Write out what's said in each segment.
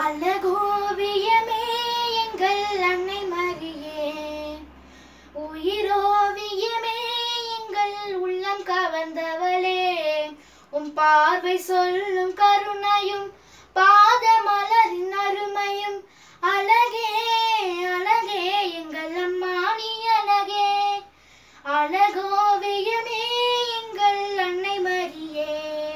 அழகோவியமே எங்கள் அன்னை மரியே உயிரோவியமே எங்கள் உள்ளம் கவர்ந்தவளே உம் பார்வை சொல்லும் கருணையும் பாதமலரின் அருமையும் அழகே அழகே எங்கள் அம்மா நீ அழகே அழகோவியமே எங்கள் அன்னை மரியே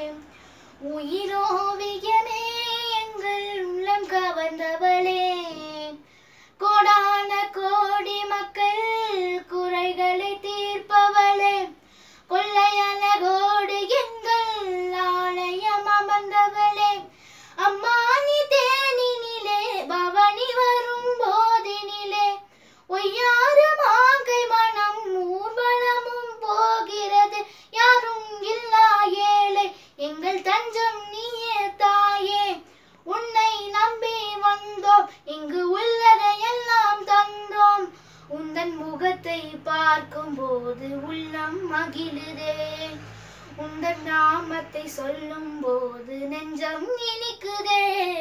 உயிரோவியமே எங்கள் உள்ளம் கவர்ந்தவளே கோடான கோடி மக்கள் குறைகளை தீர்ப்பவளே கொள்ளையழகோடு எங்கள் ஆலயம் அமர்ந்தவளே அம்மா நீ தேனினிலே பவனி வரும் போதினிலே ஒய்யார மாங்கை மனம் ஊர்வலமும் போகிறது யாரும் இல்லா ஏழை எங்கள் தஞ்சம் நீயே தாயே உன்னை நம்பி வந்தோம் இங்கு உள்ளதையெல்லாம் தந்தோம் உந்தன் முகத்தை பார்க்கும் போது உள்ளம் மகிழுதே உந்தன் நாமத்தை சொல்லும் போது நெஞ்சம் இனிக்குதே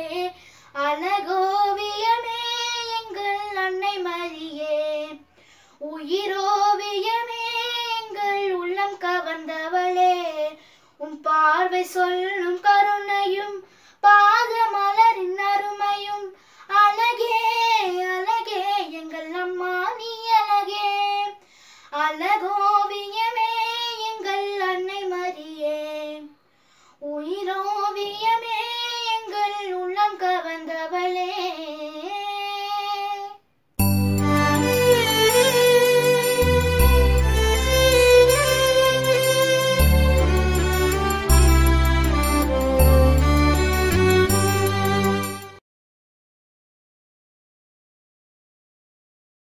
அழகோவியமே எங்கள் அன்னை மரியே உயிரோவியமே எங்கள் உள்ளம் கவர்ந்தவளே உன் பார்வை சொல்லும் கருணையும்